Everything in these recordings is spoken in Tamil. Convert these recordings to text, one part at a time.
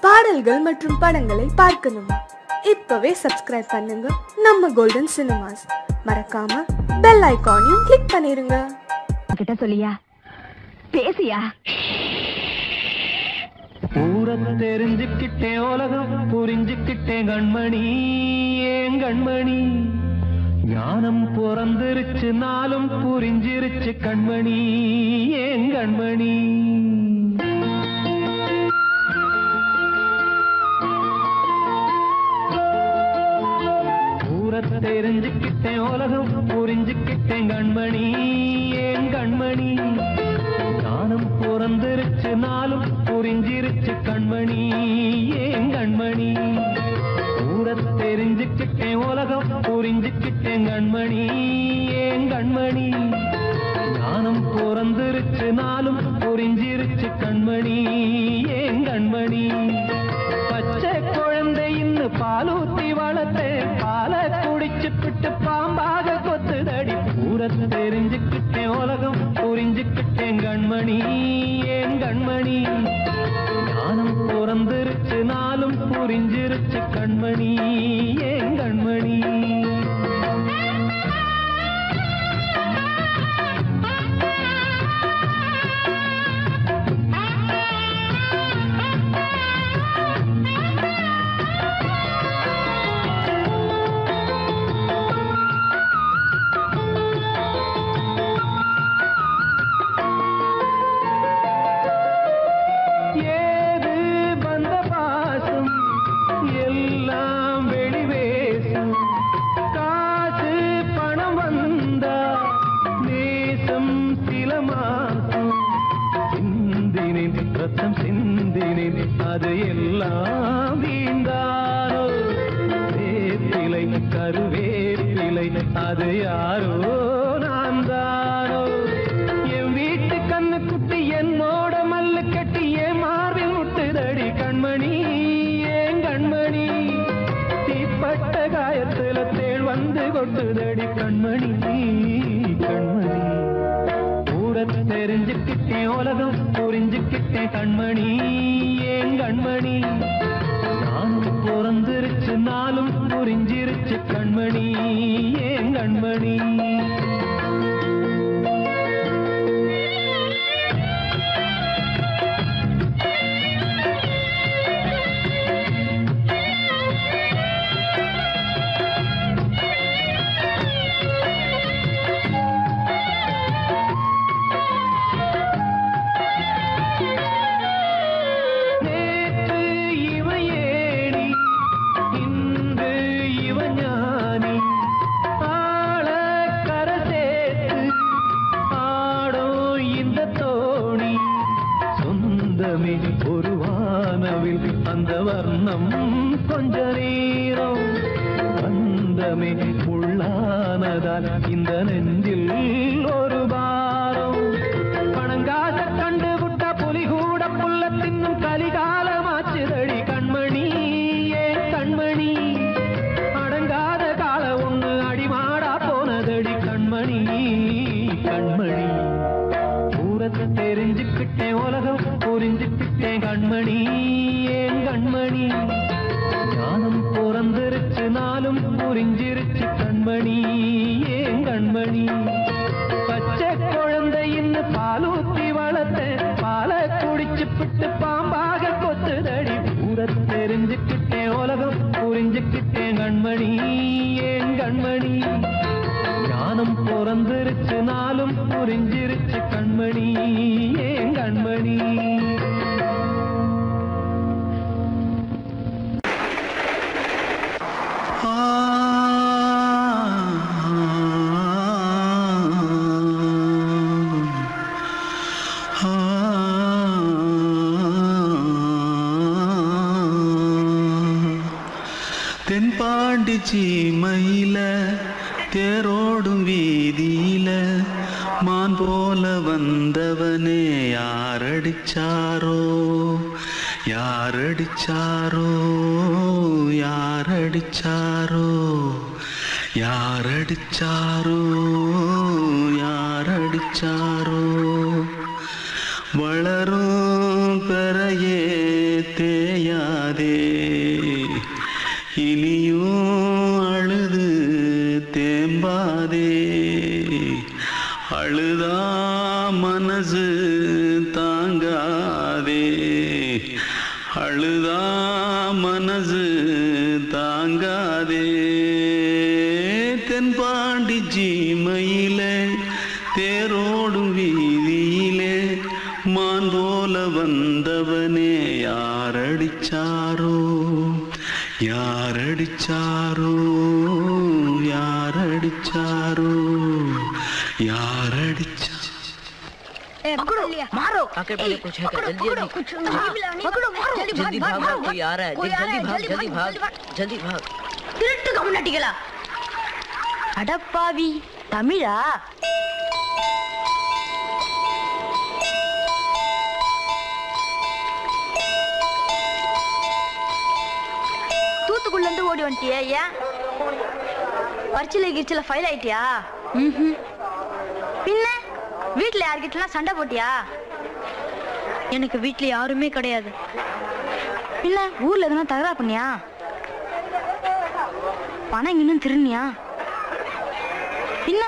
பாடல்கள் மற்றும் படங்களை பார்க்கணுமா இப்பவே சப்ஸ்கிரைப் பண்ணுங்க நம்ம கோல்டன் சினிமாஸ் மறக்காம பெல் ஐகானையும் கிளிக் பண்ணிருங்க கிட்ட சொல்லியா பேசியா ஊரை தெரிஞ்சுக்கிட்டேன் உலகம் புரிஞ்சுக்கிட்டேன் கண்மணி ஏன் கண்மணி ஞானம் பிறந்திருச்சு நாளும் புரிஞ்சிருச்சு கண்மணி ஏன் கண்மணி ஊரை தெரிஞ்சுக்கிட்டேன் உலகம் புரிஞ்சுக்கிட்டேன் கண்மணி ஏன் கண்மணி ஞானம் பிறந்திருச்சு நாளும் புரிஞ்சிருச்சு கண்மணி ஏன் கண்மணி ஊரை தெரிஞ்சுக்கிட்டேன் உலகம் புரிஞ்சுக்கிட்டேன் கண்மணி ஏன் கண்மணி ஞானம் பிறந்திருச்சு நாளும் புரிஞ்சிருச்சு கண்மணி ஏன் கண்மணி பச்சை குழந்தை இன்னும் பாலூத்தி வளர்த்தேன் பாலை குடிச்சு பிட்டு பாம்பாக கொத்துதடி ஊரை தெரிஞ்சுக்கிட்டேன் உலகம் புரிஞ்சுக்கிட்டேன் கண்மணி ஏன் கண்மணி ஞானம் பிறந்திருச்சு நாளும் புரிஞ்சிருச்சு கண்மணி ஏன் கண்மணி ஏது வந்த பாசம் எல்லாம் வெளிவேசம் காசு பணம் வந்தா நேசம் சில மாசம் சிந்தினேன் ரத்தம் சிந்தினேன் அது எல்லாம் வீந்தாரோ வேப்பிலை கருவேப்பிலை அது யாரோ நான் தானோ என் வீட்டு கண்ணு குட்டி என்னோட மல்லு கட்டி என் மார்பில் முட்டுதடி கண்மணி ஏன் கண்மணி தீப்பட்ட காயத்துல தேள் வந்து கொட்டுதடி கண்மணி கண்மணி கூட தெரிஞ்சுக்கிட்டேன் உலகம் புரிஞ்சுக்கிட்டேன் கண்மணி ஏன் கண்மணி நானும் பிறந்திருச்சு நாளும் புரிஞ்சிருச்சு கண்மணி ஏன் கண்மணி நேற்று இவன் ஏணி இன்று இவன் ஞானி ஆள கரை சேர்த்து ஆடும் இந்த தோணி சொந்தமே ஒரு வானவில் அந்த வர்ணம் கொஞ்ச நேரம் வந்தமே உள்ளானதால் இந்த நெஞ்சில் ஒரு பாரம் பணங்காச கண்டு விட்ட புலி கூட புல்ல தின்னும் கலிகாலமாச்சுதடி கண்மணி ஏன் கண்மணி அடங்காத கால ஒண்ணு அடிமாடா போனதடி கண்மணி கண்மணி ஊரத்தை தெரிஞ்சுக்கிட்டேன் உலகம் புரிஞ்சுக்கிட்டேன் கண்மணி ஏன் கண்மணி ஞானம் பிறந்திருச்சு நாளும் புரிஞ்சிருச்சு கண்மணி ஏன் கண்மணி பச்சை குழந்தை இன்னும் பாலூத்தி வளர்த்த பாலை குடிச்சு பிட்டு பாம்பாக கொத்துதடி ஊர தெரிஞ்சுக்கிட்டேன் உலகம் புரிஞ்சுக்கிட்டேன் கண்மணி ஏன் கண்மணி ஞானம் பிறந்திருச்சு நாளும் புரிஞ்சிருச்சு கண்மணி ஏன் கண்மணி தென்பாண்டி சீமையில தேரோடும் வீதியில மான் போல வந்தவனே யாரடிச்சாரோ யாரடிச்சாரோ யாரடிச்சாரோ யாரடிச்சாரோ யாரடிச்சாரோ வளரும் பெறையே தேயா தாங்காதே இனியும் அழுது தேம்பாதே அழுதா மனசு தாங்காதே அழுதா மனசு தாங்காதே தென்பாண்டி ஜீமையிலே தேரோடும் வீதியிலே மான் போல வந்தவனே யாரடிச்சாரோ யாரடிச்சாரோ யாரடிச்சாரோ யாரடிச்சா पकड़ो मारो आके पहले कुछ है क्या? जल्दी जल्दी पकड़ो मारो जल्दी भाग भाग कोई आ रहा है कोई आ जल्दी रहा है, भाग जल्दी जल्दी भाग, भाग जल्दी भाग திருட்டு கம்முனாட்டிகளா அடப்பாவி தமிழா தூத்துக்குள்ள இருந்து ஓடி வந்துட்டியா ஏன் பரிச்சில கிரிச்சில ஃபைல் ஆயிட்டியா ம்ஹும். பின்ன வீட்ல யார்கிட்டலாம் சண்டை போட்டியா எனக்கு வீட்ல யாருமே கிடையாது பின்ன ஊர்ல எதுனா தகரா பண்ணியா பணம் இன்னும் திருநியா பின்ன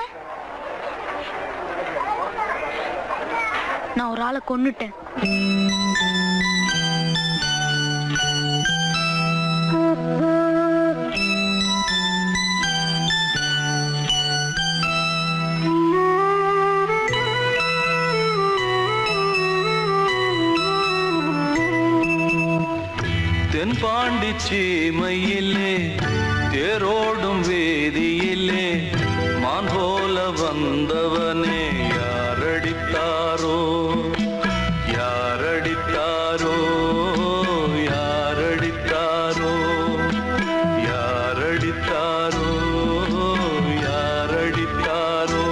நான் ஒரு ஆளை கொன்னுட்டேன் தென்பாண்டி சீமையிலே தேரோடும் வேதியிலே மான் போல வந்தவனே யாரடித்தாரோ யாரடித்தாரோ யாரடித்தாரோ யாரடித்தாரோ யாரடித்தாரோ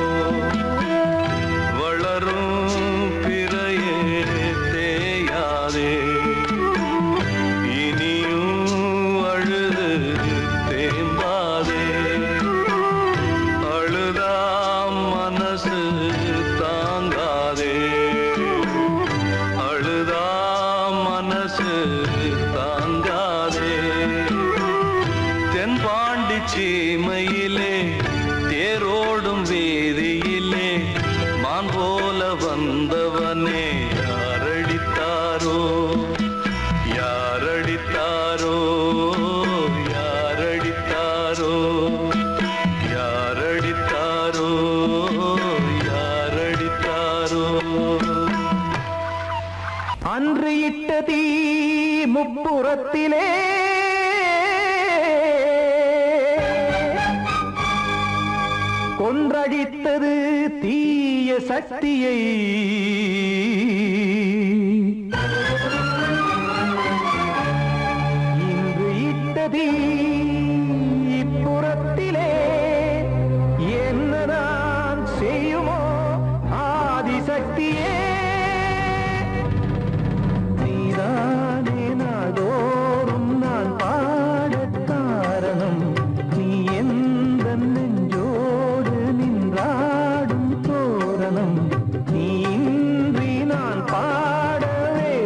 வளரும் பிறையே தேயாதே இனியும் அழுது தேம்பாதே அழுதா மனசு தாங்காதே அழுதா மனசு தாங்காதே தென்பாண்டி சீமையிலே தேரோடும் வேதியிலே மான் போல வந்தவனே யாரடித்தாரோ யாரடித்தாரோ யாரடித்தாரோ யாரடித்தாரோ யாரடித்தாரோ அன்று இட்ட தீ முப்புறத்திலே கொன்றடித்தது தீய சக்தியை இன்று இட்ட தீ இப்புறத்திலே என்னதான் செய்யுமோ ஆதிசக்தியே நீதானே நாள்தோறும் நான் பாடக் காரணம் நீ எந்த நெஞ்சோடு நின்றாடும் தோரணம் நீ இன்றி நான் பாடவே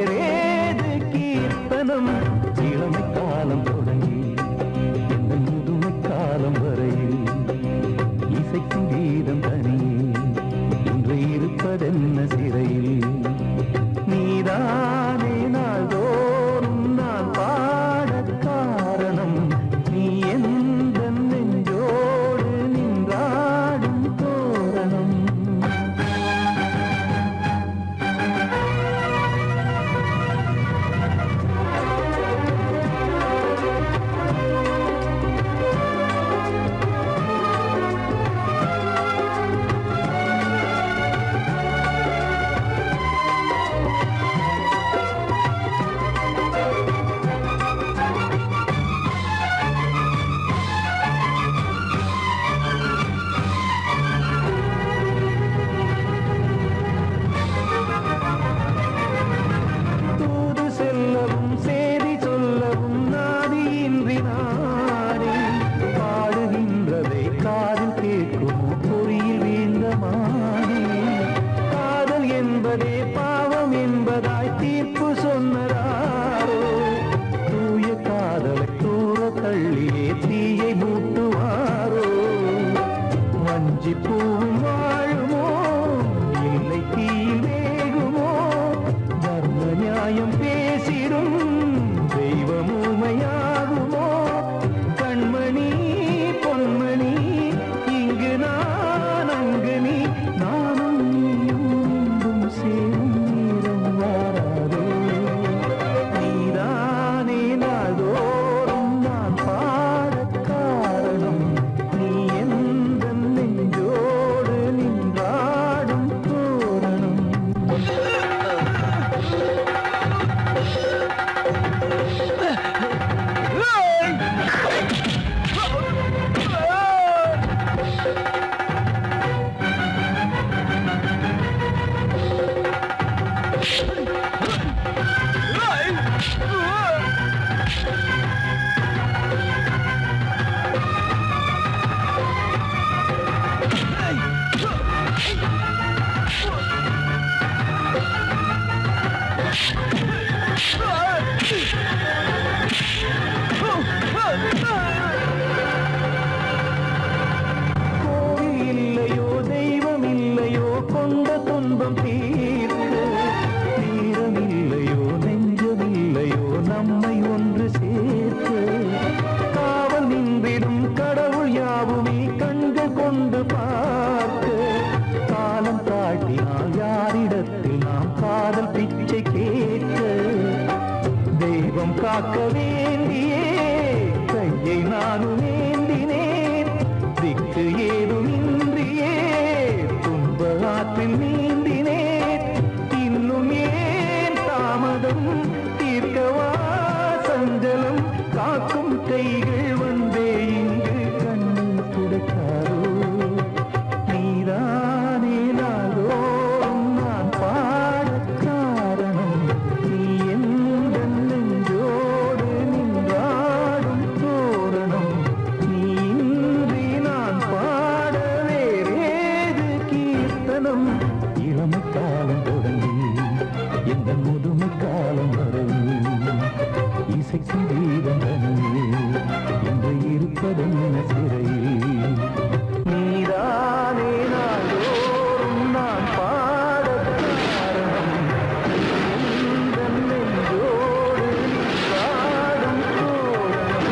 நம்மை ஒன்று சேர்க்க காவல் நின்றிடும் கடவுள் யாவுமே கண்கள் கொண்டு பார்க்க காலம் தாழ்த்தினால் யாரிடத்தில் நாம் காதல் பிச்சை கேட்க தெய்வம் காக்க வேண்டியே கையை நானும் ஏந்தினேன் திக்கு ஏதும் இன்றியே துன்ப ஆற்றில் நீந்தினேன் இன்னும் ஏன் தாமதம் தீர்க்கவா சஞ்சலம் காக்கும் கைகள் வந்தே இங்கு கண்ணில் துடைக்காரோ நீதானே நாளோறும் நான் பாடக் காரணம் நீ எந்த நெஞ்சோடு நின்றாடும் தோரணம் நீ இன்றி நான் பாட வேறேது கீர்த்தனம் இளமை காலம் தொடங்கி எந்த முதுமை காலம் வரை இசைக்கு வீதம் தனியே என்று இருப்பதென்ன சிறையில் நீதானே நாளோறும் நான் பாடக் காரணம் எந்த நெஞ்சோடு நின்றாடும் தோரணம்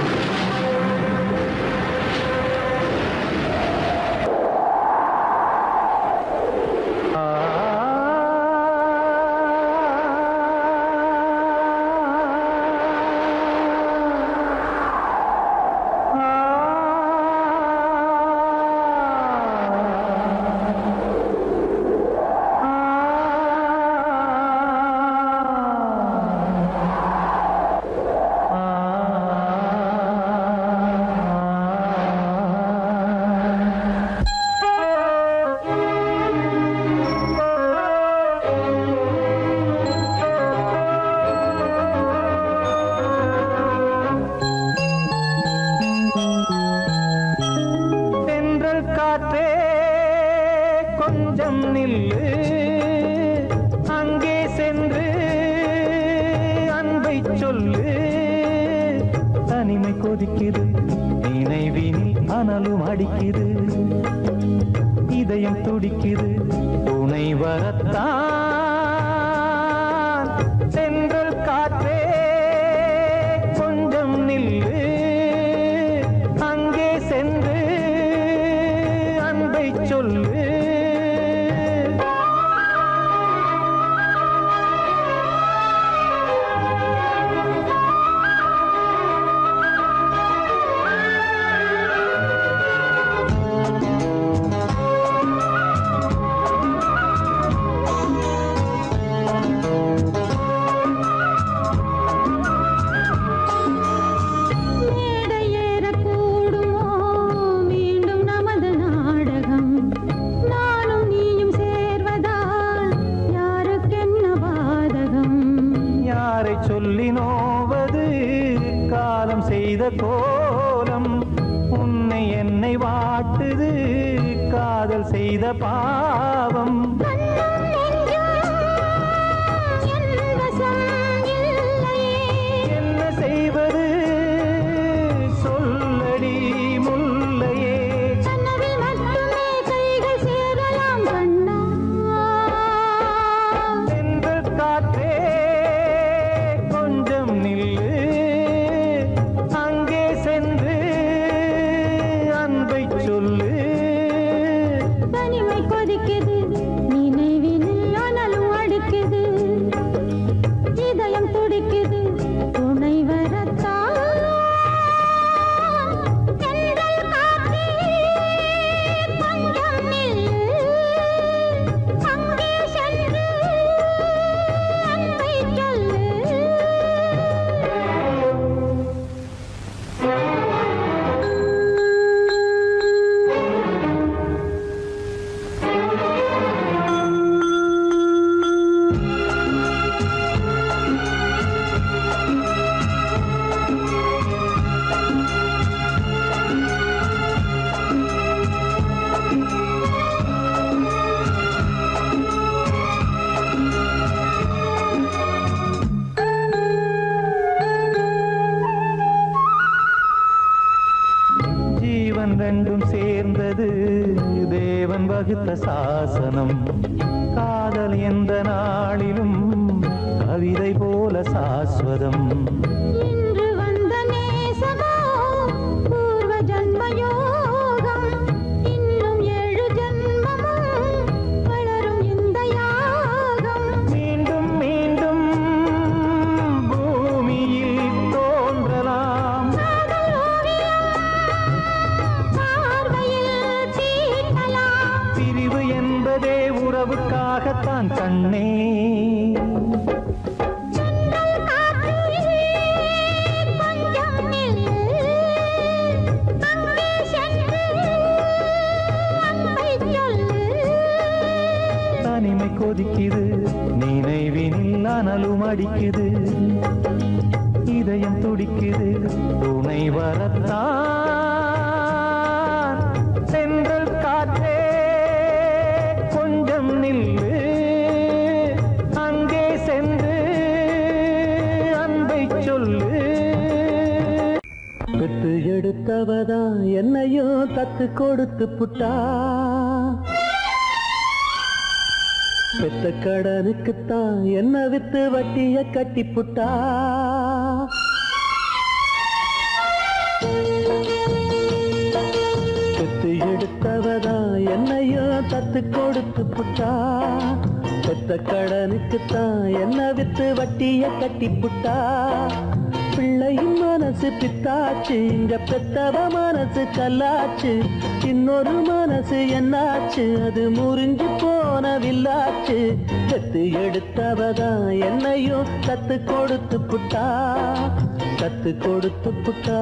தென்றல் காற்றே கொஞ்சம் நில்லு அங்கே சென்று அன்பை சொல்லு தனிமை கொதிக்குது நினைவினில் அனலும் அடிக்குது இதயம் துடிக்குது துணை வரத்தான் சென்றல் காற்றே கொஞ்சம் நில்லு அங்கே சென்று அன்பை சொல்லு மேடை ஏறக்கூடுமோ மீண்டும் நமது நாடகம் நானும் நீயும் சேர்வதால் யாருக்கென்ன பாதகம் யாரை சொல்லி நோவது காலம் செய்த கோலம் உன்னை என்னை வாட்டுது காதல் செய்த பாவம் கண்ணும் நெஞ்சும் என் வசம் இல்லையே என்ன செய்வது சொல்லடி முல்லையே கனவில் மட்டுமே கைகள் சேரலாம் கண்ணா சென்று காற்றே கொஞ்சம் நில்லு அங்கே சென்று அன்பை சொல்லு தனிமை கொதிக்குது நினைவினில் அனலும் அடிக்குது இதயம் துடிக்குது துணை வரத்தான் தென்றல் காற்றே கொஞ்சம் நில்லு அங்கே சென்று அன்பை சொல்லு ஜீவன் ரெண்டும் சேர்ந்தது தேவன் வகுத்த சாசனம் காதல் எந்த நாளிலும் கவிதை போல சாஸ்வதம் தான் கண்ணே கொஞ்சம் நில்லு அங்கே சென்று அன்பை சொல்லு தனிமை கொதிக்குது நினைவினில் அனலும் அடிக்குது இதயம் துடிக்குது துணை வரத்தான் சென்றல் காற்றே கொஞ்சம் நில்லு அங்கே சென்று அன்பை சொல்லு பெற்று எடுத்தவதா என்னையும் தத்து கொடுத்து புட்டா பெத்த கடனுக்குத்தான் என்ன வித்து வட்டிய கட்டி புட்டா பெத்து எடுத்தவதா என்னையும் தத்து கொடுத்து புட்டா பெத்த கடனுக்குத்தான் என்ன வித்து வட்டிய கட்டி புட்டா பிள்ளையின் மனசு பித்தாச்சு இங்க பெத்தவ மனசு கல்லாச்சு இன்னொரு மனசு என்னாச்சு அது முறிஞ்சு போன வில்லாச்சு பெத்து எடுத்தவதான் என்னையும் கத்து கொடுத்து புட்டா கத்து கொடுத்து புட்டா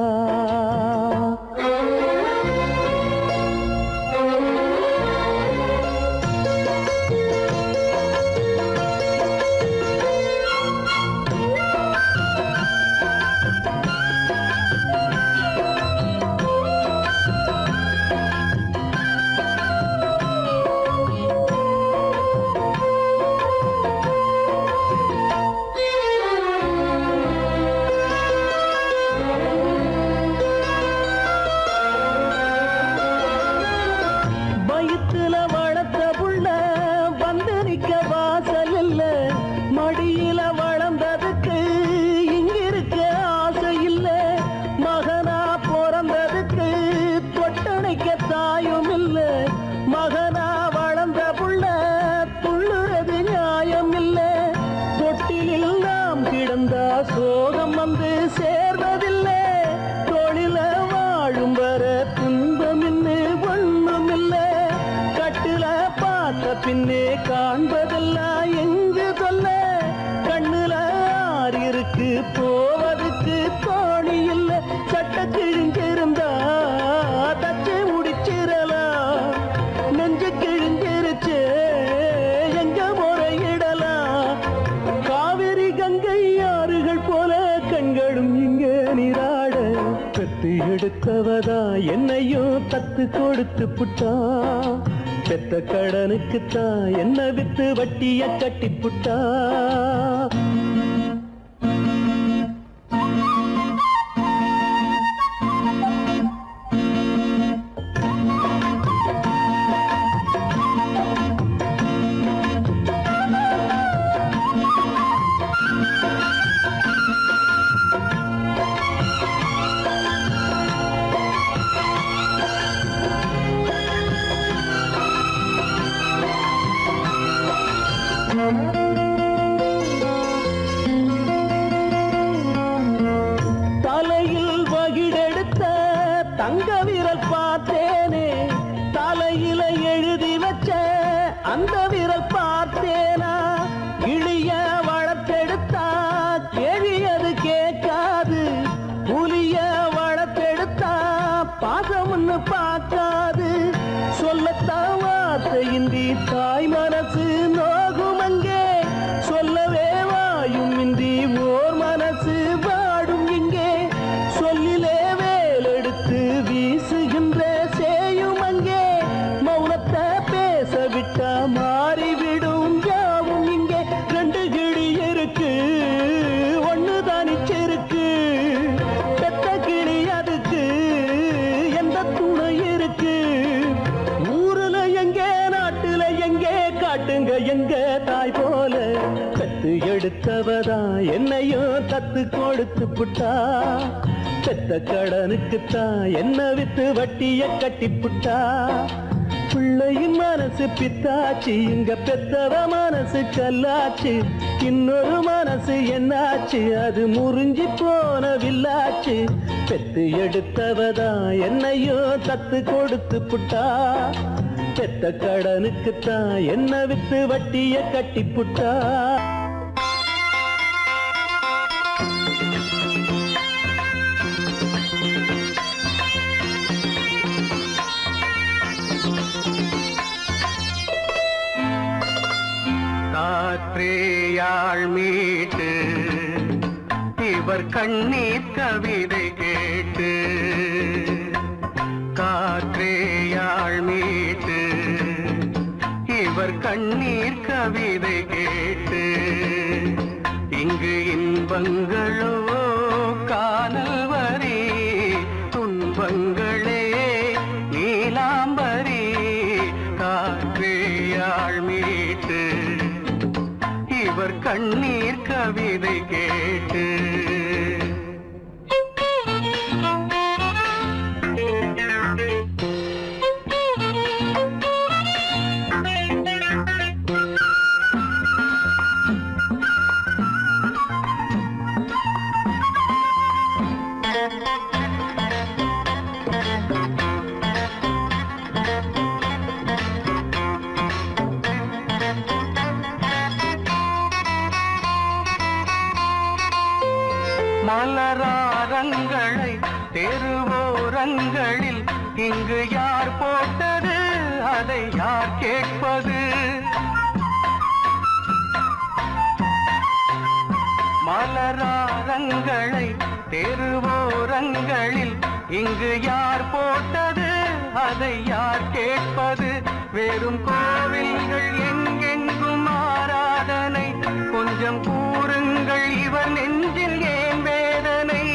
வயிற்றுல வளர்த்த புள்ள வந்து நிக்க வாசல் இல்ல மடியில வளர்ந்ததுக்கு இங்கிருக்க ஆசை இல்ல மகனா பிறந்ததுக்கு தொட்டணைக்க தாயும் இல்ல மகனா வளர்ந்த புள்ள துள்ளுறது நியாயம் இல்ல தொட்டிலில் நாம் கிடந்தா சோகம் வந்து சேர்வதில்லை தொழில வாழும் வர துன்பம் இன்னு ஒண்ணும் இல்ல கட்டுல பார்த்த பின்னே காண்பதெல்லாம் எங்கு சொல்ல கண்ணுல ஆறு இருக்கு போவதுக்கு தோணி இல்ல சட்ட கிழிஞ்சிருந்தா தச்சு முடிச்சிடலாம் நெஞ்சு கிழிஞ்சிருச்சு எங்க முறையிடலாம் காவிரி கங்கை ஆறுகள் போல கண்களும் இங்க நீராட பெத்து எடுத்தவதா என்னையும் தத்து கொடுத்து புட்டா பெத்த கடனுக்குத்தான் என்ன வித்து வட்டிய கட்டி புட்டா தலையில் வகிடெடுத்த தங்க விரல் பார்த்தேனே தலையில எழுதி வச்ச அந்த விரல் பார்த்தேனா இழிய வளர்த்தெடுத்தா கேள்வி அது கேட்காது புலிய வளர்த்தெடுத்தா பாசம்னு பார்க்காது சொல்லத்தான் வார்த்தையின்றி தாய் மனசு நோகும் அங்கே சொல்லவே வாயும் இன்றி ஓர் மனசு வாடும் இங்கே சொல்லிலே வேலெடுத்து வீசுகின்ற சேயும் அங்கே மௌனத்தை பேச விட்டா மாறிவிடும் யாவும் இங்கே ரெண்டு கிளி இருக்கு ஒண்ணு தனிச்சிருக்கு பெத்த கிளி அதுக்கு எந்த துணை இருக்கு ஊருல எங்கே நாட்டுல எங்கே காட்டுங்க எங்க தாய் போல கத்து எடுத்தவதா என்னையும் தத்து கொடுத்து புட்டா பெத்த கடனுக்குத்தான் என்ன வித்து வட்டிய கட்டி புட்டா பிள்ளையின் மனசு பித்தாச்சு இங்க பெத்தவ மனசு கல்லாச்சு இன்னொரு மனசு என்னாச்சு அது முறிஞ்சி போன வில்லாச்சு பெத்து எடுத்தவதா என்னையோ தத்து கொடுத்து புட்டா பெத்த கடனுக்குத்தான் என்ன வித்து வட்டிய கட்டிப்புட்டா காற்றேயாழ் மீட்டு இவர் கண்ணீர் கவிதை கேட்டு காற்றேயாழ் மீட்டு இவர் கண்ணீர் கவிதை கேட்டு இங்கு இன்பங்களோ காணல் வரி துன்பங்களே நீலாம்பரி காற்றேயாழ் மீட்டு இவர் கண்ணீர் கவிதை கேட்டு மலராரங்களை தெருவோரங்களில் இங்கு யார் போட்டது அதை யார் கேட்பது மலராரங்களை தெருவோரங்களில் இங்கு யார் போட்டது அதை யார் கேட்பது வெறும் கோவில்கள் எங்கெங்கும் ஆராதனை கொஞ்சம் கூறுங்கள் இவர் நெஞ்சில் ஏன் வேதனை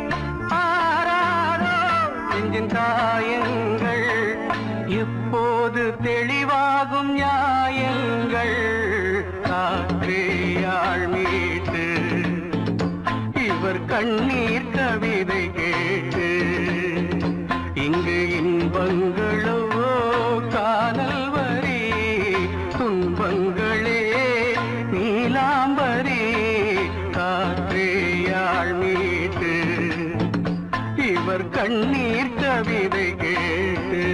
ஆராரோ நெஞ்சின் காயங்கள் இப்போது தெளிவாகும் நியாயங்கள் காற்றேயாழ் மீட்டு இவர் கண்ணீர் கவிதை கேட்டு இங்கு இன்பங்களோ காதல் வரி துன்பங்களே நீலாம்பரி காற்றேயாழ் மீட்டு இவர் கண்ணீர் கவிதை கேட்டு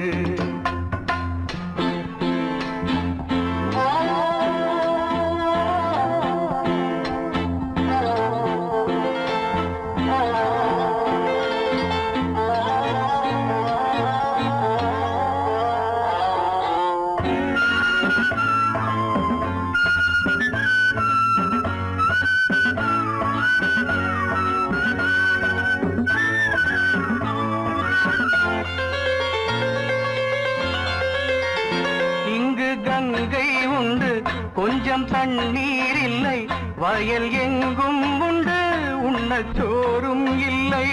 இங்கு கங்கை உண்டு கொஞ்சம் தண்ணீர் இல்லை வயல் எங்கும் உண்டு உண்ணச் சோறும் இல்லை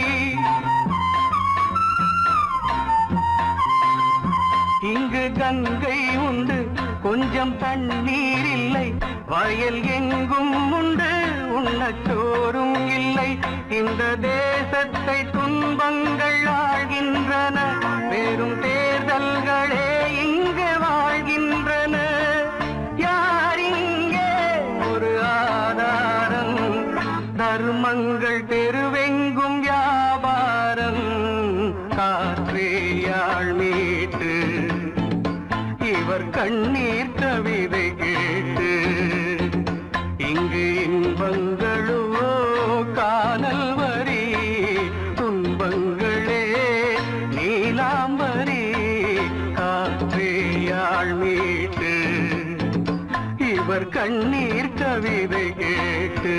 இங்கு கங்கை உண்டு கொஞ்சம் தண்ணீர் இல்லை வயல் எங்கும் உண்டு உண்ணச் சோறும் இல்லை இந்த தேசத்தை துன்பங்கள் ஆழ்கின்றன வெறும் தேர்தல்களே இங்கு வாழ்கின்றன யார் இங்கே ஒரு ஆதாரம் தர்மங்கள் தெருவெங்கும் வியாபாரம் காற்றேயாழ் மீட்டு இவர் கண்ணீர் கவிதை கேட்டு இங்கு இன்பங்களோ காணல் வரி துன்பங்களே நீலாம்பரி காற்றேயாழ் மீட்டு இவர் கண்ணீர் கவிதை கேட்டு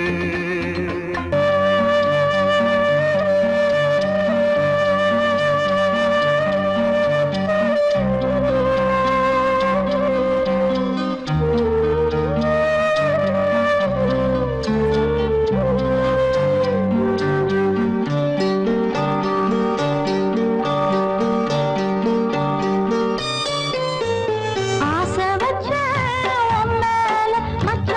ஆசை வச்ச உன் மேல மச்ச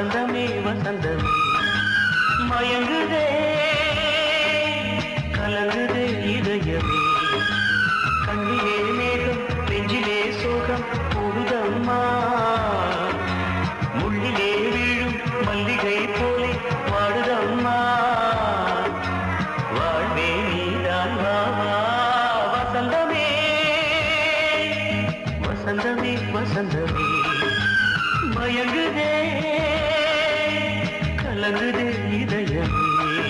வசந்தமே வசந்தமே மயங்குதே கலங்குதே இதயமே கண்ணிலே மேகம் நெஞ்சிலே சோகம் போடுதம்மா முள்ளிலே வீழும் மல்லிகை போலே வாடுதம்மா வாழ்வே நீதான் வா வா. வசந்தமே வசந்தமே வசந்தமே மயங்குதே கலங்குதே இதயமே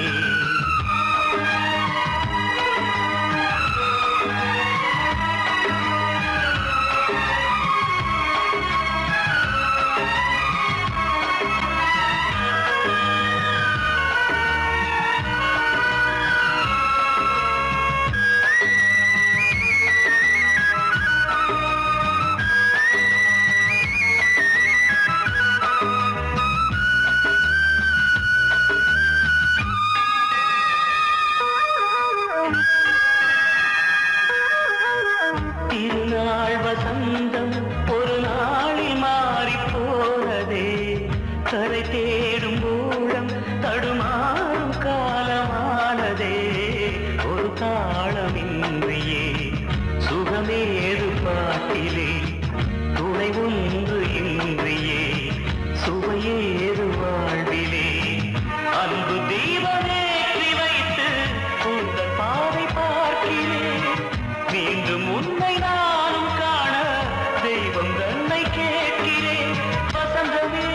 திருநாள் வசந்தம் ஒரு நாளில் மாறி போனதே கரை தேடும் ஊழம் தடுமாறும் காலமானதே ஒரு தாளமின்றியே சுகமேது பாட்டிலே துணை ஒன்று இன்றியே சுவையேது வாழ்விலே அன்பு தீபமேற்றி வைத்து உங்கள் பாதை பார்க்கிறேன் மீண்டும் உன்னை நானும் காண தெய்வம் தன்னை கேட்கிறேன் வசந்தமே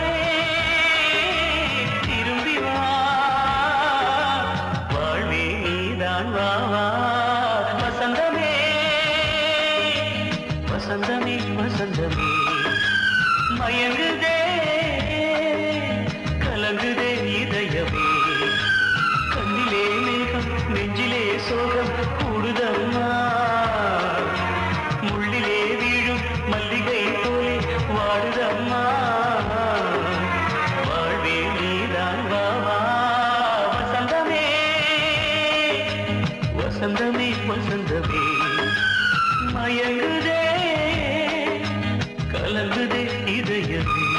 திரும்பி வா வாழ்வே நீதான் வா வா வசந்தமே வசந்தமே வசந்தமே மயங்குதே கலங்குதே இதயமே கண்ணிலே மேகம் நெஞ்சிலே சோகம் கூடுதம்மா முள்ளிலே வீழும் மல்லிகை போலே வாடுதம்மா வாழ்வே நீதான் வா வா வசந்தமே வசந்தமே வசந்தமே மயங்குதே கலங்குதே இதயமே